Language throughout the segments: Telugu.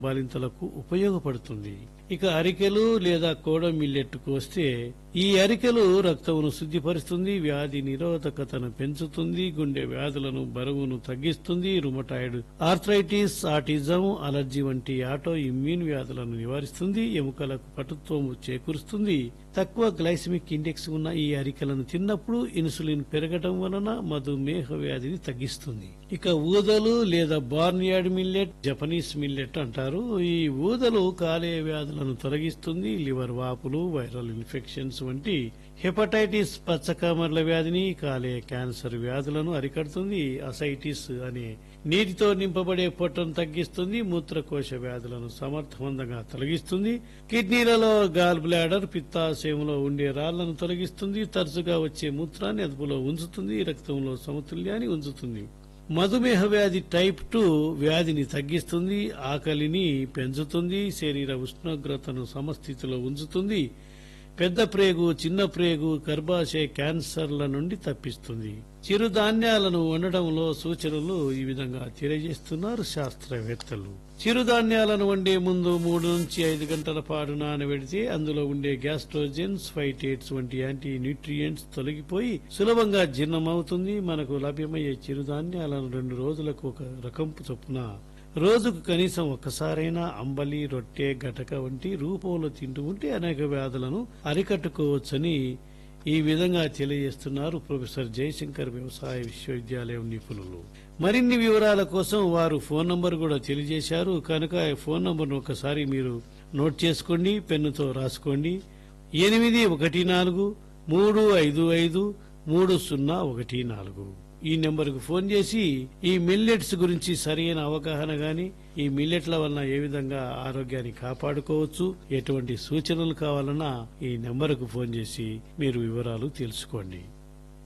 బాలింతలకు ఉపయోగపడుతుంది ఇక అరికెలు లేదా కోడ మిల్లెట్కు వస్తే ఈ అరికెలు రక్తమును శుద్ధిపరుస్తుంది వ్యాధి నిరోధకతను పెంచుతుంది గుండె వ్యాధులను బరువును తగ్గిస్తుంది రుమటాయిడ్ ఆర్థరైటిస్ ఆటిజం అలర్జీ వంటి ఆటో ఇమ్యూన్ వ్యాధులను నివారిస్తుంది ఎముకలకు పటుత్వం చేకూరుస్తుంది తక్కువ గ్లైసమిక్ ఇండెక్స్ ఉన్న ఈ అరికెలను తిన్నప్పుడు ఇన్సులిన్ పెరగడం వలన మధుమేహ వ్యాధిని తగ్గిస్తుంది ఇక ఊదలు లేదా బార్నియార్డ్ మిల్లెట్ జపనీస్ మిల్లెట్ అంటారు ఈ ఊదలు కాలేయ వ్యాధులను తొలగిస్తుంది లివర్ వాపులు వైరల్ ఇన్ఫెక్షన్స్ వంటి హెపటైటిస్ పచ్చకామర్ల వ్యాధిని కాలేయ క్యాన్సర్ వ్యాధులను అరికడుతుంది అసైటిస్ అనే నీటితో నింపబడే పొట్టను తగ్గిస్తుంది మూత్రకోశ వ్యాధులను సమర్థవంతంగా తొలగిస్తుంది కిడ్నీలలో గాల్ బ్లాడర్ పిత్తాశయంలో ఉండే రాళ్లను తొలగిస్తుంది తరచుగా వచ్చే మూత్రాన్ని అదుపులో ఉంచుతుంది రక్తంలో సమతుల్యాన్ని ఉంచుతుంది మధుమేహ వ్యాధి టైప్ టూ వ్యాధిని తగ్గిస్తుంది ఆకలిని పెంచుతుంది శరీర ఉష్ణోగ్రతను సమస్థితిలో ఉంచుతుంది పెద్ద ప్రేగు చిన్న ప్రేగు గర్భాశయ క్యాన్సర్ల నుండి తప్పిస్తుంది చిరుధాన్యాలను వండడంలో సూచనలు ఈ విధంగా తెలియజేస్తున్నారు శాస్త్రవేత్తలు చిరుధాన్యాలను వండే ముందు మూడు నుంచి ఐదు గంటల పాటు నానబెడితే అందులో ఉండే గ్యాస్ట్రోజెన్స్ ఫైటేట్స్ వంటి యాంటీ న్యూట్రియంట్స్ తొలగిపోయి సులభంగా జీర్ణమవుతుంది మనకు లభ్యమయ్యే చిరుధాన్యాలను రెండు రోజులకు ఒక రకంపు చొప్పున రోజుకు కనీసం ఒక్కసారైనా అంబలి రొట్టె గటక వంటి రూపంలో తింటూ ఉంటే అనేక వ్యాధులను అరికట్టుకోవచ్చని ఈ విధంగా తెలియజేస్తున్నారు ప్రొఫెసర్ జయశంకర్ వ్యవసాయ విశ్వవిద్యాలయం నిపుణులు మరిన్ని వివరాల కోసం వారు ఫోన్ నంబర్ కూడా తెలియజేశారు కనుక ఈ ఫోన్ నంబర్ను ఒకసారి మీరు నోట్ చేసుకోండి పెన్నుతో రాసుకోండి ఎనిమిది ఒకటి నాలుగు మూడు ఐదు ఐదు మూడు సున్నా ఒకటి నాలుగు ఈ నెంబర్కు ఫోన్ చేసి ఈ మిల్లెట్స్ గురించి సరైన అవగాహన గాని ఈ మిల్లెట్ల వలన ఏ విధంగా ఆరోగ్యాన్ని కాపాడుకోవచ్చు ఎటువంటి సూచనలు కావాలన్నా ఈ నెంబర్కు ఫోన్ చేసి మీరు వివరాలు తెలుసుకోండి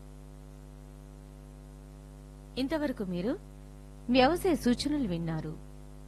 ఇంతవరకు మీరు వ్యవసాయ సూచనలు విన్నారు